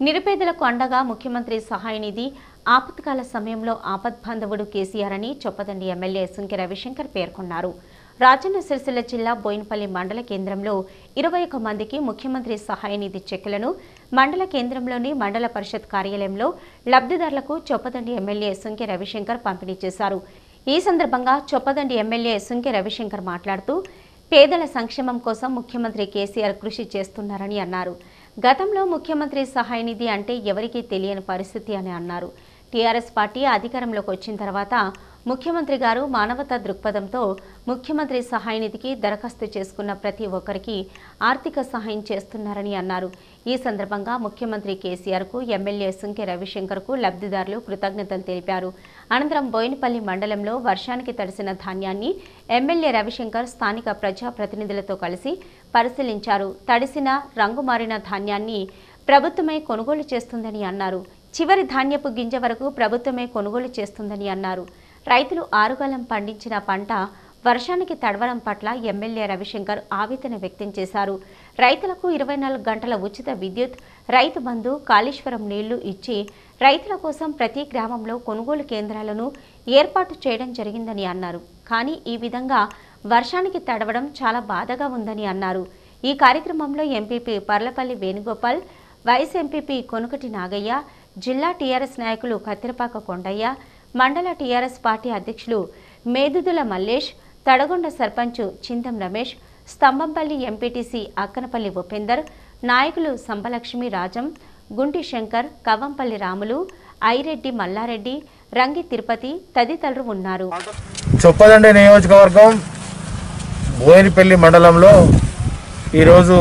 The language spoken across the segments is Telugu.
నిరుపేదలకు అండగా ముఖ్యమంత్రి సహాయ నిధి ఆపత్కాల సమయంలో ఆపద్బాంధవుడు కేసీఆర్ అని చొప్పదండి ఎమ్మెల్యే సుంకె రవిశంకర్ పేర్కొన్నారు రాజన్న సిరిసిల్ల జిల్లా బోయినపల్లి మండల కేంద్రంలో ఇరవై ఒక్క మందికి ముఖ్యమంత్రి సహాయ నిధి చెక్కులను మండల కేంద్రంలోని మండల పరిషత్ కార్యాలయంలో లబ్ధిదారులకు చొప్పదండి ఎమ్మెల్యే సుంకె రవిశంకర్ పంపిణీ చేశారు ఈ సందర్భంగా చొప్పదండి ఎమ్మెల్యే సుంకె రవిశంకర్ మాట్లాడుతూ పేదల సంక్షేమం కోసం ముఖ్యమంత్రి కేసీఆర్ కృషి చేస్తున్నారని అన్నారు గతంలో ముఖ్యమంత్రి సహాయ నిధి అంటే ఎవరికీ తెలియని పరిస్థితి అని అన్నారు టీఆర్ఎస్ పార్టీ అధికారంలోకి వచ్చిన తర్వాత ముఖ్యమంత్రి గారు మానవతా దృక్పథంతో ముఖ్యమంత్రి సహాయ నిధికి దరఖాస్తు చేసుకున్న ప్రతి ఒక్కరికి ఆర్థిక సహాయం చేస్తున్నారని అన్నారు ఈ సందర్భంగా ముఖ్యమంత్రి కేసీఆర్కు ఎమ్మెల్యే సుంకె రవిశంకర్కు లబ్ధిదారులు కృతజ్ఞతలు తెలిపారు అనంతరం బోయినపల్లి మండలంలో వర్షానికి తడిసిన ధాన్యాన్ని ఎమ్మెల్యే రవిశంకర్ స్థానిక ప్రజాప్రతినిధులతో కలిసి పరిశీలించారు తడిసిన రంగు మారిన ధాన్యాన్ని ప్రభుత్వమే కొనుగోలు చేస్తుందని అన్నారు చివరి ధాన్యపు గింజ వరకు ప్రభుత్వమే కొనుగోలు చేస్తుందని అన్నారు రైతులు ఆరుగాలం పండించిన పంట వర్షానికి తడవడం పట్ల ఎమ్మెల్యే రవిశంకర్ ఆవేదన వ్యక్తం చేశారు రైతులకు ఇరవై నాలుగు గంటల ఉచిత విద్యుత్ రైతు బంధు కాళేశ్వరం నీళ్లు ఇచ్చి రైతుల కోసం ప్రతి గ్రామంలో కొనుగోలు కేంద్రాలను ఏర్పాటు చేయడం జరిగిందని అన్నారు కానీ ఈ విధంగా వర్షానికి తడవడం చాలా బాధగా ఉందని అన్నారు ఈ కార్యక్రమంలో MPP Parlapalli Venugopal vice MPP Konukati Nagaiah జిల్లా టీఆర్ఎస్ నాయకులు కత్తిరపాక కొండయ్య మండల టీఆర్ఎస్ పార్టీ అధ్యక్షులు మేదుదుల మల్లేష్ తడగొండ సర్పంచ్ చింతం రమేష్ స్తంభంపల్లి ఎంపీటీసీ అక్కనపల్లి ఉపేందర్ నాయకులు సంపలక్ష్మి రాజం గుంటి శంకర్ కవంపల్లి రాములు ఐరెడ్డి మల్లారెడ్డి రంగి తిరుపతి తదితరులు ఉన్నారు చొప్పదండి నియోజకవర్గం బోయినపల్లి మండలంలో ఈరోజు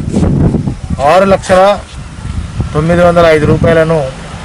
ఆరు లక్షల తొమ్మిది వందల ఐదు రూపాయలను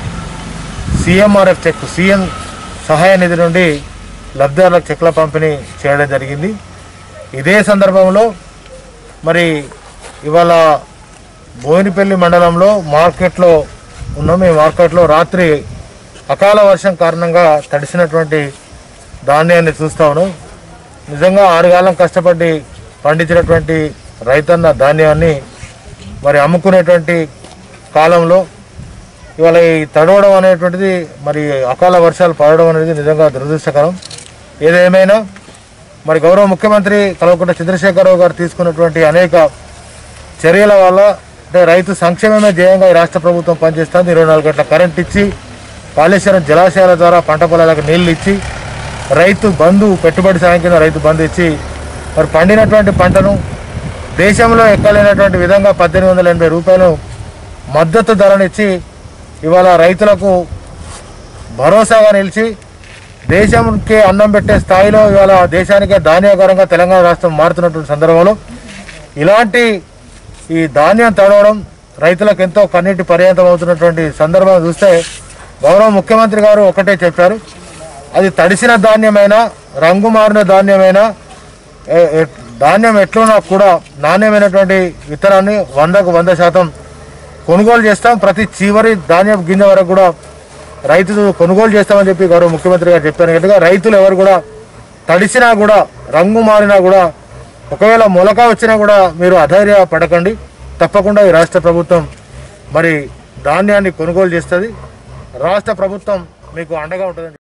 సిఎంఆర్ఎఫ్ చెక్ సీఎం సహాయ నిధి నుండి లబ్ధిదారులకు చెక్ల పంపిణీ చేయడం జరిగింది ఇదే సందర్భంలో మరి ఇవాళ బోయినపల్లి మండలంలో మార్కెట్లో ఉన్నాం ఈ మార్కెట్లో రాత్రి అకాల వర్షం కారణంగా తడిసినటువంటి ధాన్యాన్ని చూస్తా ఉన్నాం నిజంగా ఆరుగాలం కష్టపడి పండించినటువంటి రైతన్న ధాన్యాన్ని మరి అమ్ముకునేటువంటి కాలంలో ఇవాళ ఈ తడవడం అనేటువంటిది మరి అకాల వర్షాలు పడడం అనేది నిజంగా దురదృష్టకరం ఏదేమైనా మరి గౌరవ ముఖ్యమంత్రి కల్వకుంట్ల చంద్రశేఖరరావు గారు తీసుకున్నటువంటి అనేక చర్యల వల్ల అంటే రైతు సంక్షేమమే ధ్యేయంగా ఈ రాష్ట్ర ప్రభుత్వం పనిచేస్తుంది ఇరవై నాలుగు గంటల కరెంట్ ఇచ్చి కాళేశ్వరం జలాశయాల ద్వారా పంట పొలాలకు నీళ్లు ఇచ్చి రైతు బంధు పెట్టుబడి సాయం కింద రైతు బంధు ఇచ్చి మరి పండినటువంటి పంటను దేశంలో ఎక్కలేనటువంటి విధంగా పద్దెనిమిది వందల ఎనభై రూపాయలు మద్దతు ధరనిచ్చి ఇవాళ రైతులకు భరోసాగా నిలిచి దేశంకి అన్నం పెట్టే స్థాయిలో ఇవాళ దేశానికే ధాన్యాగారంగా తెలంగాణ రాష్ట్రం మారుతున్నటువంటి సందర్భంలో ఇలాంటి ఈ ధాన్యం తడవడం రైతులకు ఎంతో కన్నీటి పర్యంతం అవుతున్నటువంటి సందర్భం చూస్తే గౌరవ ముఖ్యమంత్రి గారు ఒకటే చెప్పారు అది తడిసిన ధాన్యమైనా రంగు మారిన ధాన్యమైనా ఏ- ఏ- ధాన్యం ఎట్లున్నా కూడా నాణ్యమైనటువంటి విత్తనాన్ని వందకు వంద శాతం కొనుగోలు చేస్తాం ప్రతి చివరి ధాన్యం గింజ వరకు కూడా రైతు కొనుగోలు చేస్తామని చెప్పి గౌరవ ముఖ్యమంత్రి గారు చెప్పారు గట్టిగా రైతులు ఎవరు కూడా తడిసినా కూడా రంగు మారినా కూడా ఒకవేళ మొలక వచ్చినా కూడా మీరు అధైర్య పడకండి తప్పకుండా ఈ రాష్ట్ర ప్రభుత్వం మరి ధాన్యాన్ని కొనుగోలు చేస్తుంది రాష్ట్ర ప్రభుత్వం మీకు అండగా ఉంటుందని